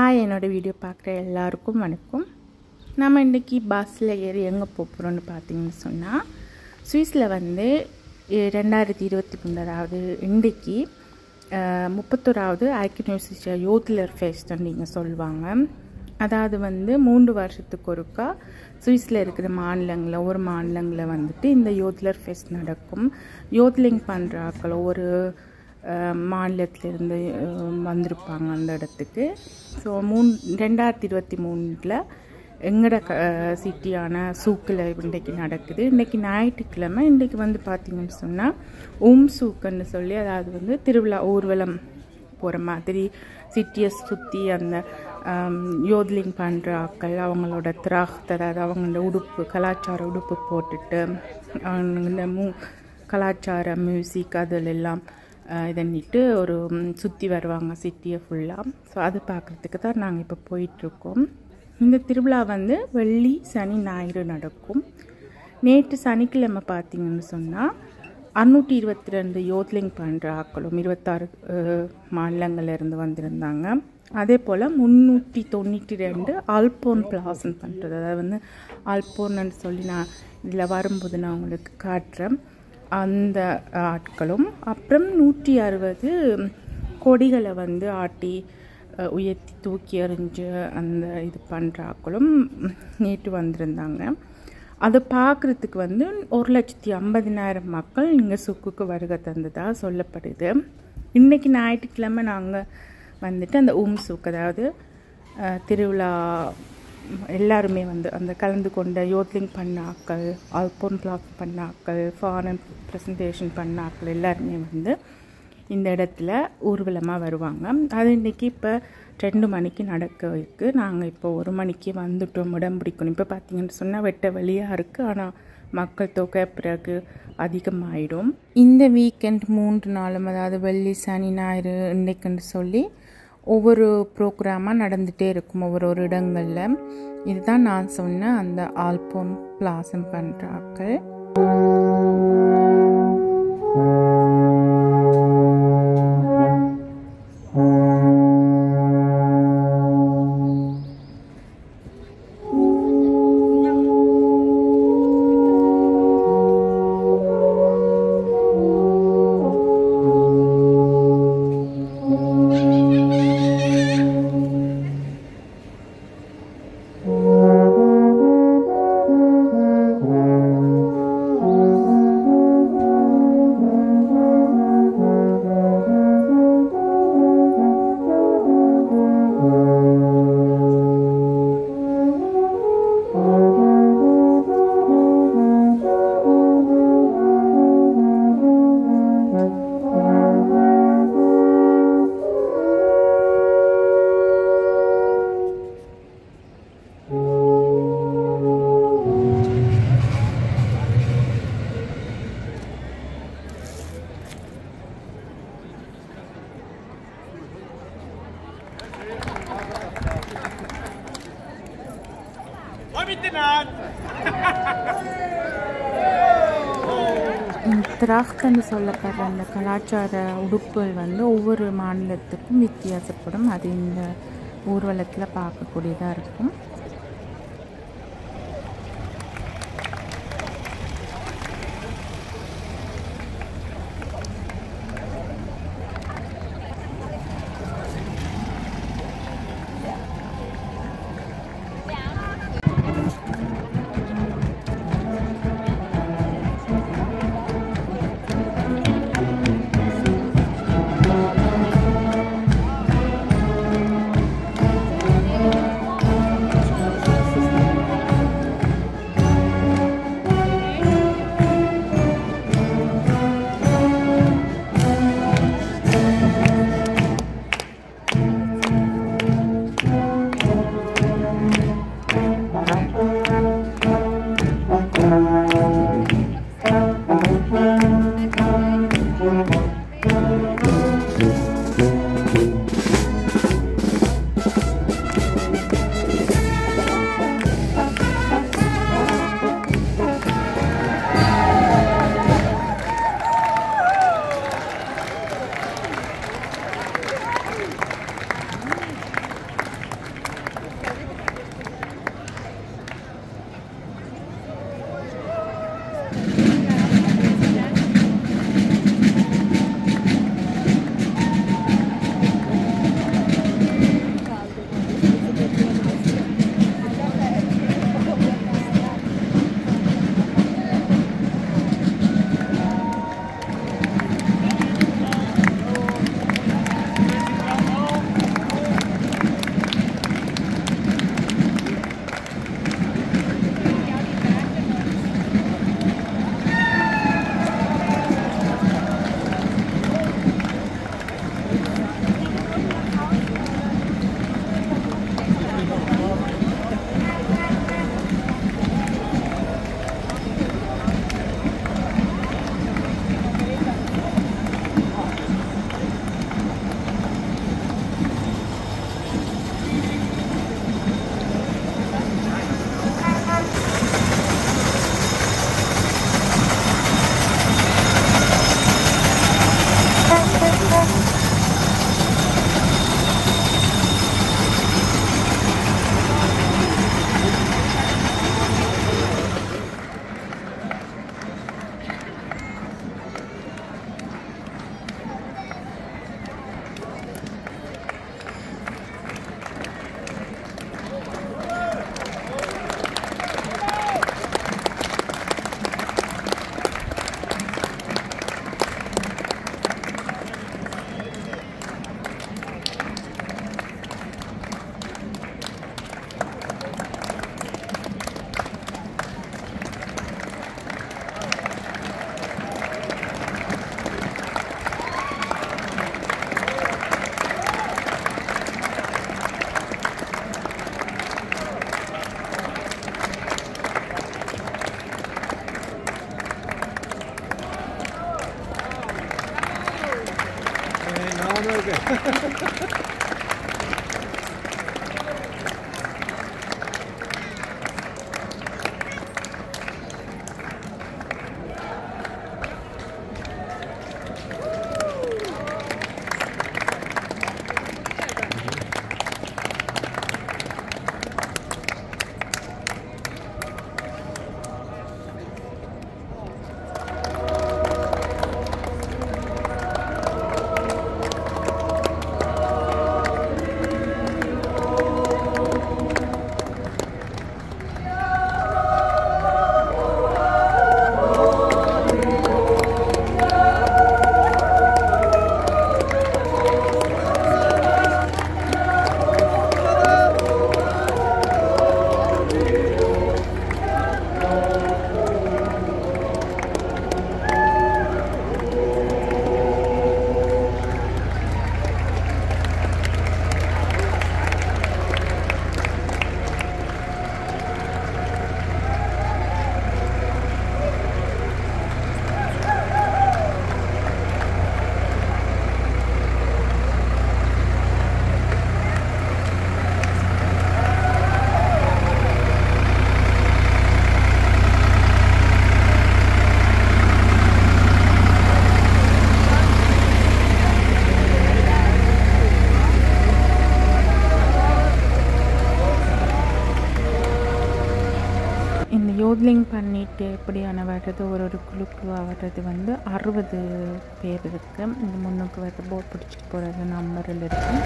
Hi என்னோடய video பார்க்குற எல்லாருக்கும் வணக்கம் நம்ம இன்றைக்கி பஸ்ஸில் ஏறி எங்கே போகிறோன்னு பார்த்தீங்கன்னு சொன்னால் சுவிஸில் வந்து இ- ரெண்டாயிரத்தி இருபத்தி மூணு அதாவது இன்றைக்கி முப்பத்தோராவது ஐக்கிய யூத்லர் ஃபெஸ்ட்னு நீங்கள் சொல்லுவாங்க அதாவது வந்து மூன்று வருஷத்துக்கு ஒருக்கா சுவிஸில் இருக்கிற மாநிலங்களில் ஒரு மாநிலங்களில் வந்துட்டு இந்த யோத்லர் ஃபெஸ்ட் நடக்கும் யோத்லிங் பண்ணுற ஆட்கள் ஒரு அஹ், மாநிலத்திலிருந்து அஹ், வந்திருப்பாங்க அந்த இடத்துக்கு ஸோ மூணு ரெண்டாயிரத்தி இருபத்தி மூணில் எங்கட க சிட்டியான சூக்கில் இன்றைக்கி நடக்குது இன்றைக்கி ஞாயிற்றுக்கிழமை இன்றைக்கி வந்து பார்த்திங்கன்னு சொன்னால் உம் சூக்குன்னு சொல்லி அதாவது வந்து திருவிழா ஊர்வலம் போகிற மாதிரி சிட்டியை சுற்றி அந்த யோத்லிங் பண்ணுற ஆட்கள் அவங்களோட திராக்த் அதாவது அவங்களோட உடுப்பு கலாச்சார உடுப்பு போட்டுட்டு அவங்க மூ கலாச்சார மியூசிக் அதில் எல்லாம் இதன்னிட்டு ஒரு சுற்றி வருவாங்க சிட்டியை ஃபுல்லாக ஸோ அது பார்க்குறதுக்கு தான் நாங்கள் இப்போ போயிட்டுருக்கோம் இந்த திருவிழா வந்து வெள்ளி சனி ஞாயிறு நடக்கும் நேற்று சனிக்கிழமை பார்த்தீங்கன்னு சொன்னால் அறுநூற்றி இருபத்தி ரெண்டு யோத்லிங் பண்ணுற ஆக்களும் இருபத்தாறு மாநிலங்கள்ல இருந்து வந்திருந்தாங்க அதே போல் முந்நூற்றி தொண்ணூற்றி ரெண்டு ஆல்போன் பிளாசன் பண்ணுறது அதாவது வந்து ஆல்போன்னு சொல்லி நான் இதில் வரும்போது நான் உங்களுக்கு காட்டுறேன் அந்த ஆட்களும் அப்புறம் நூற்றி அறுபது கொடிகளை வந்து ஆட்டி அஹ், உயர்த்தி தூக்கி எறிஞ்சு அந்த இது பண்ணுற ஆட்களும் நேற்று வந்திருந்தாங்க அதை பார்க்குறதுக்கு வந்து ஒரு லட்சத்தி ஐம்பதினாயிரம் மக்கள் இங்கே சுக்குக்கு வருகை தந்ததாக சொல்லப்படுது இன்றைக்கி ஞாயிற்றுக்கிழமை நாங்கள் வந்துட்டு அந்த ஊம் சூக் அதாவது அஹ், திருவிழா எல்லாருமே வந்து அந்த கலந்து கொண்ட யோத்லிங் பண்ண ஆக்கள் ஆல்போன் பிளாக் பண்ண ஆக்கள் ஃபாரன் ப்ரெசன்டேஷன் பண்ண ஆக்கள் எல்லாருமே வந்து இந்த இடத்துல ஊர்வலமாக வருவாங்க அது இன்றைக்கி இப்போ ரெண்டு மணிக்கு நடக்க இருக்கு நாங்கள் இப்போ ஒரு மணிக்கு வந்துட்டோம் இடம் பிடிக்கணும் இப்போ பார்த்தீங்கன்னு சொன்னால் வெட்ட வெளியாக இருக்குது ஆனால் மக்கள் தொகை பிறகு அதிகமாயிடும் இந்த வீக்கெண்ட் மூன்று நாளும் அதாவது வெள்ளி சனி ஞாயிறு இன்னைக்குன்னு சொல்லி ஒவ்வொரு ப்ரோக்ராமாக நடந்துகிட்டே இருக்கும் ஒவ்வொரு ஒரு இடங்களில் இதுதான் நான் சொன்ன அந்த ஆல்போன் பிளாசம் பண்ணுறாக்கள் திராக்தன்னு சொல்லப்படுற அந்த கலாச்சார உடுப்புகள் வந்து ஒவ்வொரு மாநிலத்துக்கும் வித்தியாசப்படும் அது இந்த ஊர்வலத்தில் பார்க்கக்கூடியதாக இருக்கும் இந்த யோட்லிங் பண்ணிட்டு எப்படியான வர்றது ஒரு ஒரு குழு குழுவாக வர்றது வந்து அறுபது பேர் இருக்கு இந்த முன்னுக்கு வர்ற போட் பிடிச்சிட்டு போகிறது நம்பரில் இருக்கு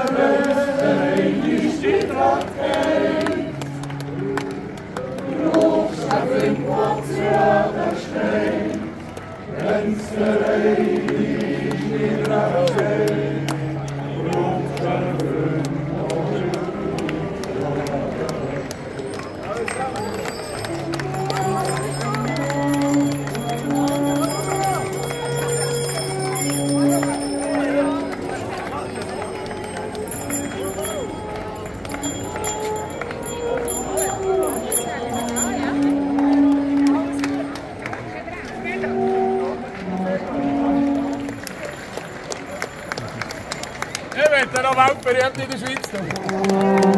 Ich werde noch weltberühmt in der Schweiz.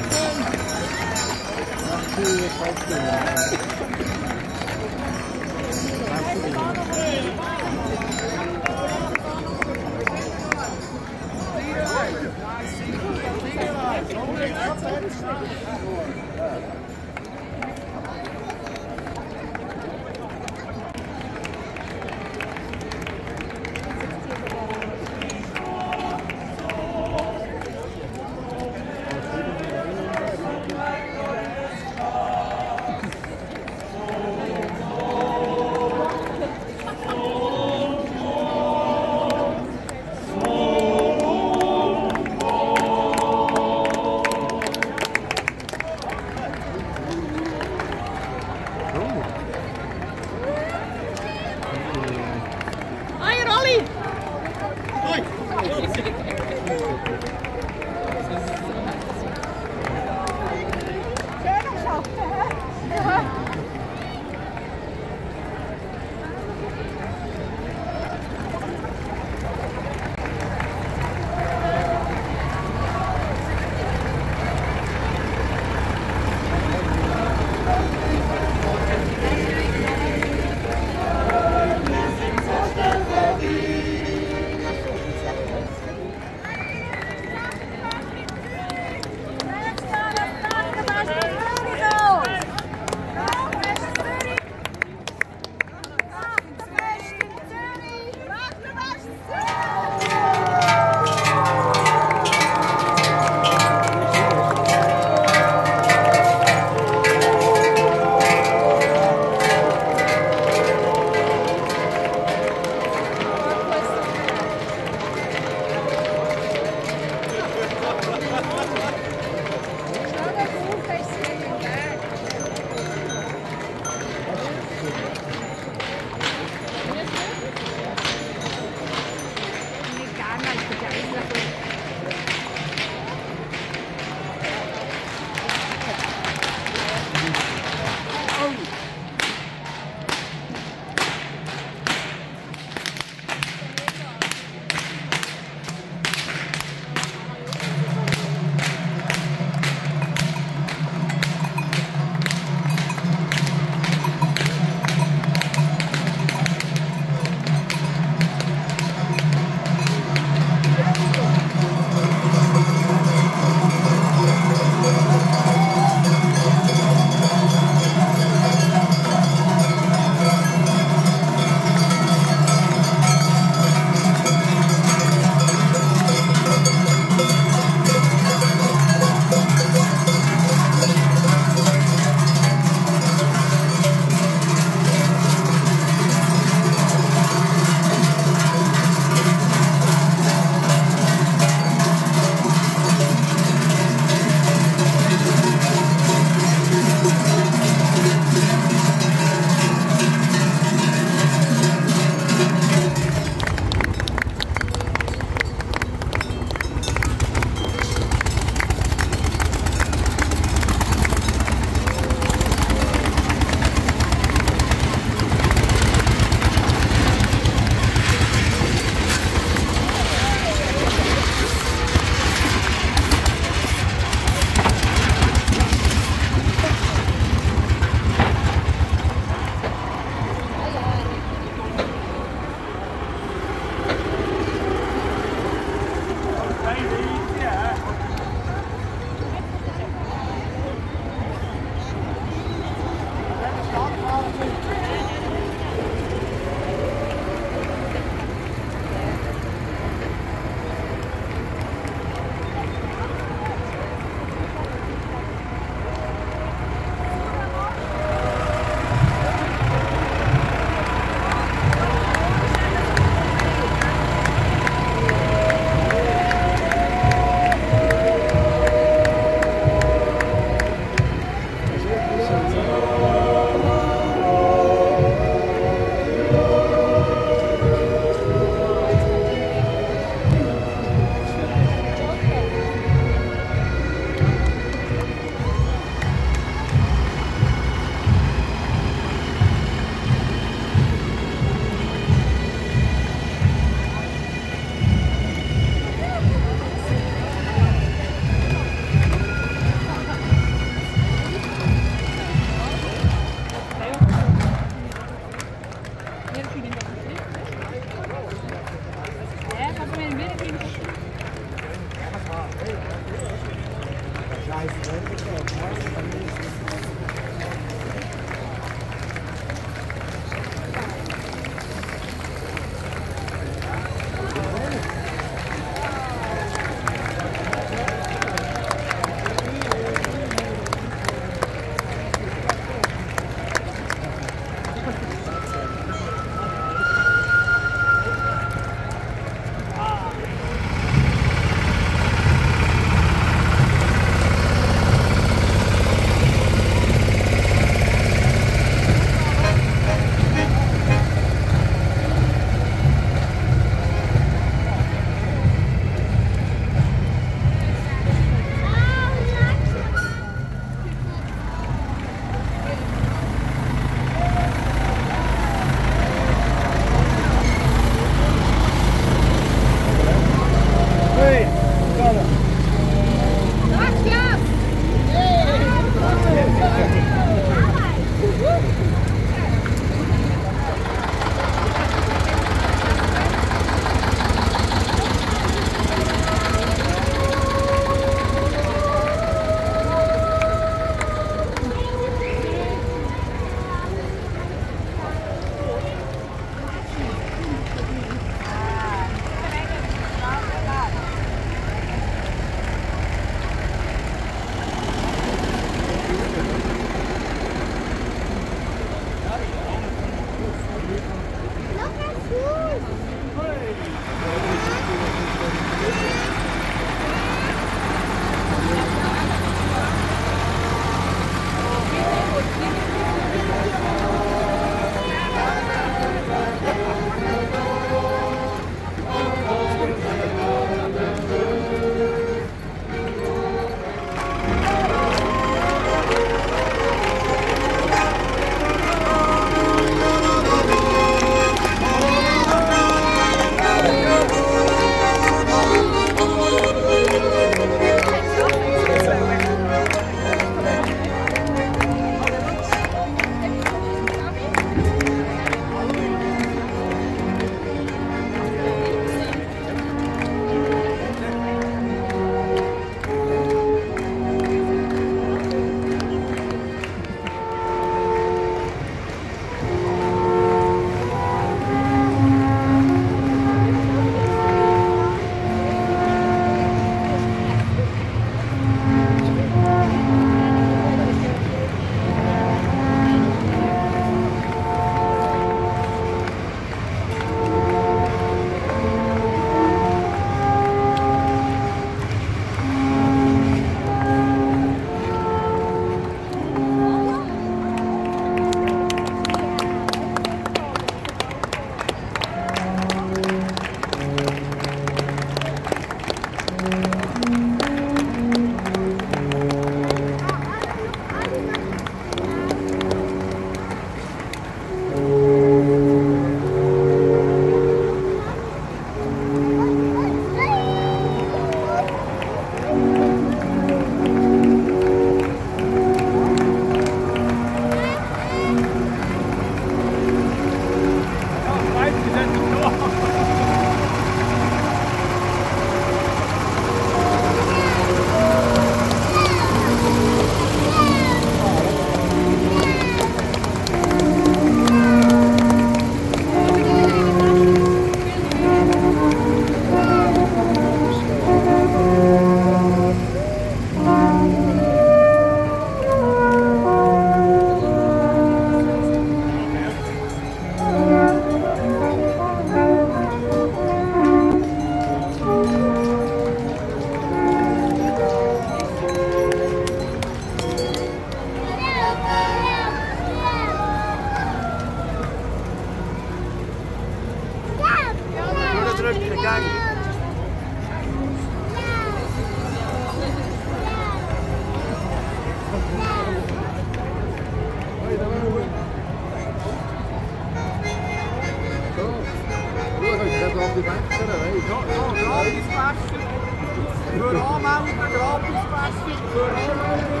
Für Anmelden, Gratispässe, für Anmelden,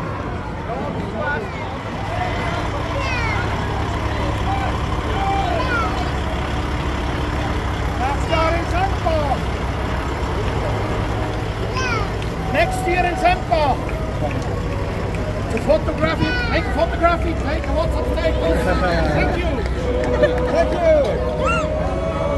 Gratispässe. Next year in St. Paul. Next year in St. Paul. photography, make photography, take lots of photos. Thank you. Thank you.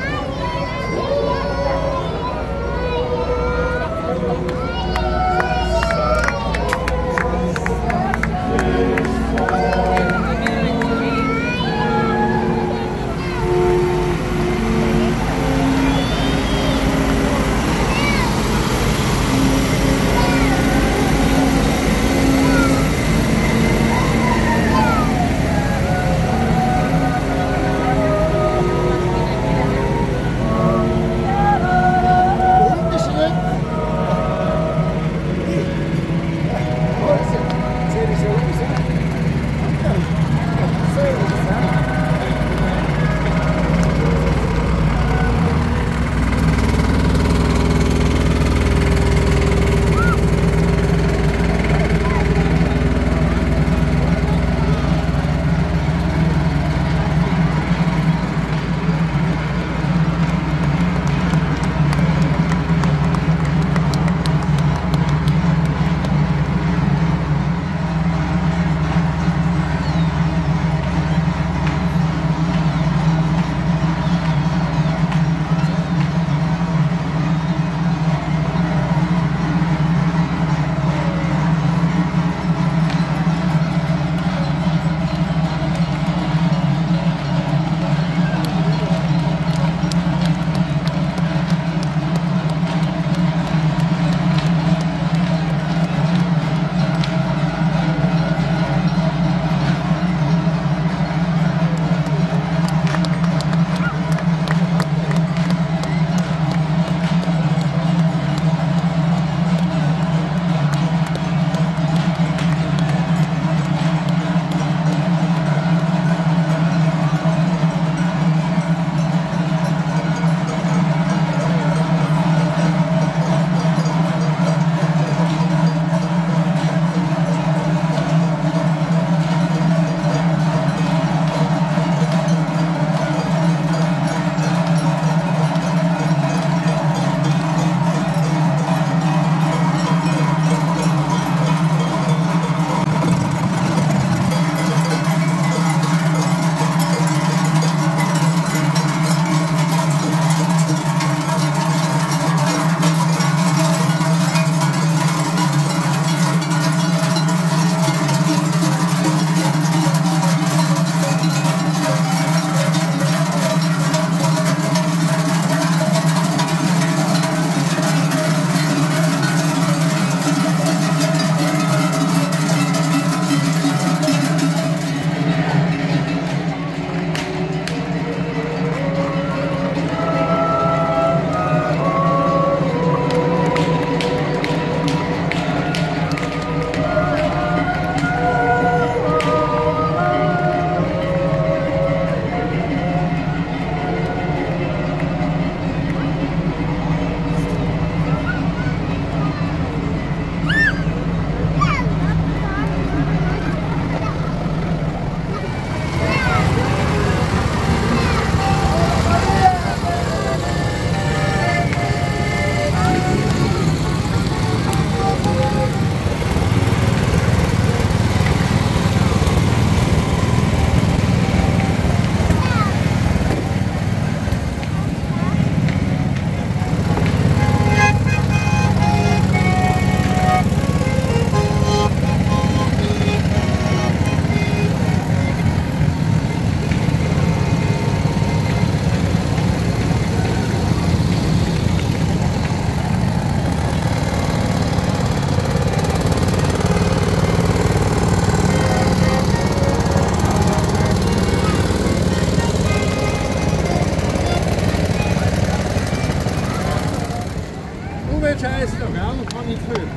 Scheiße, doch, ja, noch kann ich hören.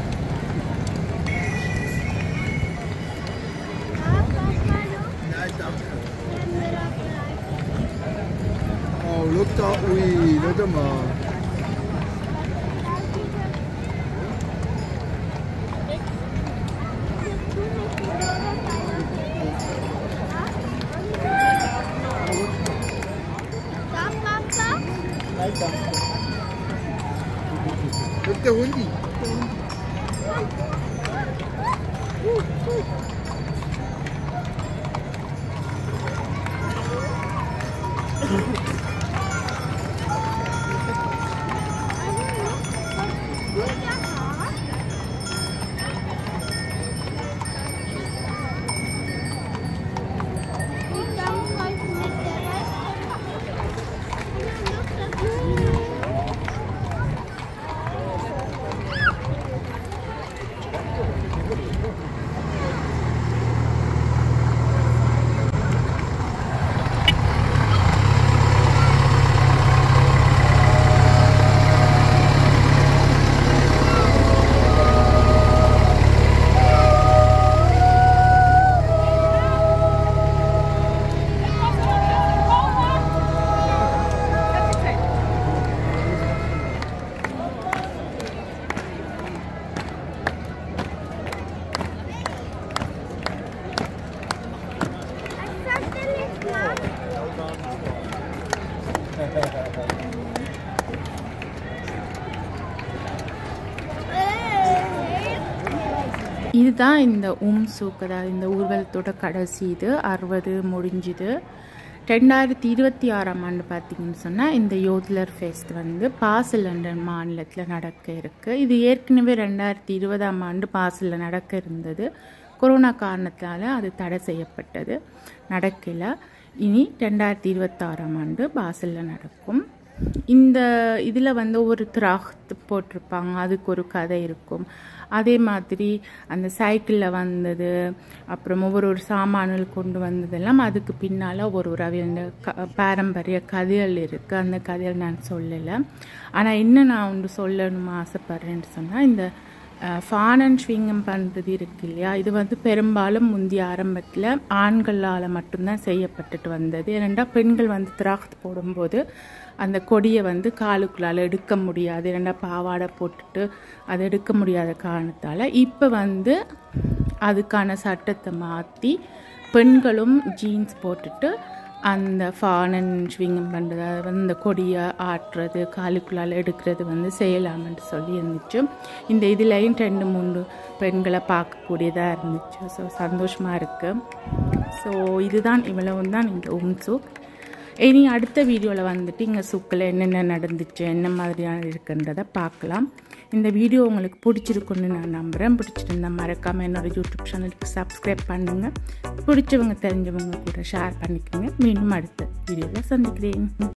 Nein, danke. Oh, schau da, ui, schau mal. Nein, danke. Schau der Hundi. இதுதான் இந்த உம் souk அதாவது இந்த ஊர்வலத்தோட கடைசி இது அறுபது முடிஞ்சுது ரெண்டாயிரத்தி இருபத்தி ஆறாம் ஆண்டு பார்த்தீங்கன்னு சொன்னால் இந்த யோத்லர் ஃபெஸ்ட் வந்து பாசல் லண்டன் மாநிலத்தில் நடக்க இருக்குது இது ஏற்கனவே ரெண்டாயிரத்தி இருபதாம் ஆண்டு பாசலில் நடக்க இருந்தது கொரோனா காரணத்தால் அது தடை செய்யப்பட்டது நடக்கல இனி ரெண்டாயிரத்தி இருபத்தாறாம் ஆண்டு பாசலில் நடக்கும் இந்த இதில் வந்து ஒரு திராக்த் போட்டிருப்பாங்க அதுக்கு ஒரு கதை இருக்கும் அதே மாதிரி அந்த சைக்கிளில் வந்தது அப்புறம் ஒவ்வொரு ஒரு சாமான்கள் கொண்டு வந்ததெல்லாம் அதுக்கு பின்னால் ஒரு ஒரு அவியல் க பாரம்பரிய கதைகள் இருக்குது அந்த கதைகள் நான் சொல்லலை ஆனால் இன்னும் நான் ஒன்று சொல்லணுமா ஆசைப்பட்றேன்னு சொன்னால் இந்த ஃபானன் ஸ்விங்கம் பண்ணுறது இருக்கு இல்லையா இது வந்து பெரும்பாலும் முந்தைய ஆரம்பத்தில் ஆண்களால் மட்டும்தான் செய்யப்பட்டுட்டு வந்தது ஏனெண்டா பெண்கள் வந்து திராக்த் போடும்போது அந்த கொடியை வந்து காலுக்குள்ளால் எடுக்க முடியாது ஏனெண்டா பாவாடை போட்டுட்டு அதை எடுக்க முடியாத காரணத்தால் இப்போ வந்து அதுக்கான சட்டத்தை மாற்றி பெண்களும் ஜீன்ஸ் போட்டுட்டு அந்த ஃபானன் ஸ்விங்கம் பண்ணுறது அது வந்து இந்த கொடியை ஆட்டுறது காலுக்குள்ளால் எடுக்கிறது வந்து செய்யலாம்னு சொல்லி இருந்துச்சு இந்த இதுலேயும் ரெண்டு மூணு பெண்களை பார்க்கக்கூடியதாக இருந்துச்சு ஸோ சந்தோஷமாக இருக்குது ஸோ இதுதான் இவ்வளவு தான் இந்த உம்சூக் இனி அடுத்த வீடியோவில் வந்துட்டு இங்கே சுக்கில் என்னென்ன நடந்துச்சு என்ன மாதிரியான இருக்குன்றதை பார்க்கலாம் இந்த வீடியோ உங்களுக்கு பிடிச்சிருக்குன்னு நான் நம்புகிறேன் பிடிச்சிருந்தா மறக்காமல் என்னோடய யூடியூப் சேனலுக்கு சப்ஸ்கிரைப் பண்ணுங்கள் பிடிச்சவங்க தெரிஞ்சவங்க கூட ஷேர் பண்ணிக்கோங்க மீண்டும் அடுத்த வீடியோவில் சந்திக்கிறேன்